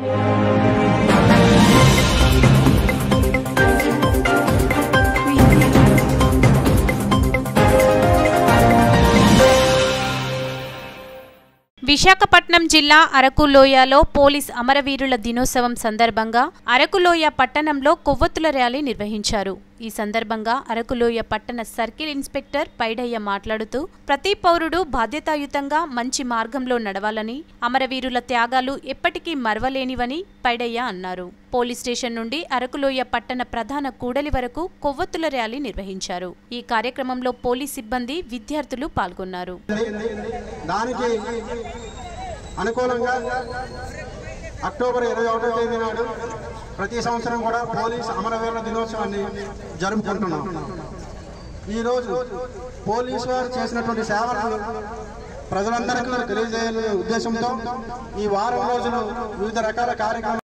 విశాఖపట్నం జిల్లా అరకులోయలో పోలీస్ అమరవీరుల దినోత్సవం సందర్భంగా అరకులోయ పట్టణంలో కొవ్వొత్తుల ర్యాలీ నిర్వహించారు ఈ సందర్భంగా అరకులోయ పట్టణ సర్కిల్ ఇన్స్పెక్టర్ పైడయ్య మాట్లాడుతూ ప్రతి పౌరుడు బాధ్యతాయుతంగా మంచి మార్గంలో నడవాలని అమరవీరుల త్యాగాలు ఎప్పటికీ మరవలేనివని పైడయ్య అన్నారు పోలీస్ స్టేషన్ నుండి అరకులోయ పట్టణ ప్రధాన కూడలి వరకు కొవ్వొత్తుల ర్యాలీ నిర్వహించారు ఈ కార్యక్రమంలో పోలీస్ సిబ్బంది విద్యార్థులు పాల్గొన్నారు దానికి అనుకూలంగా అక్టోబర్ ఇరవై ఒకటో తేదీ నాడు ప్రతి సంవత్సరం కూడా పోలీస్ అమరవీరుల దినోత్సవాన్ని జరుపుకుంటున్నాం ఈరోజు పోలీసు వారు చేసినటువంటి సేవలను ప్రజలందరికీ తెలియజేయాలనే ఉద్దేశంతో ఈ వారం రోజులు వివిధ రకాల కార్యక్రమాలు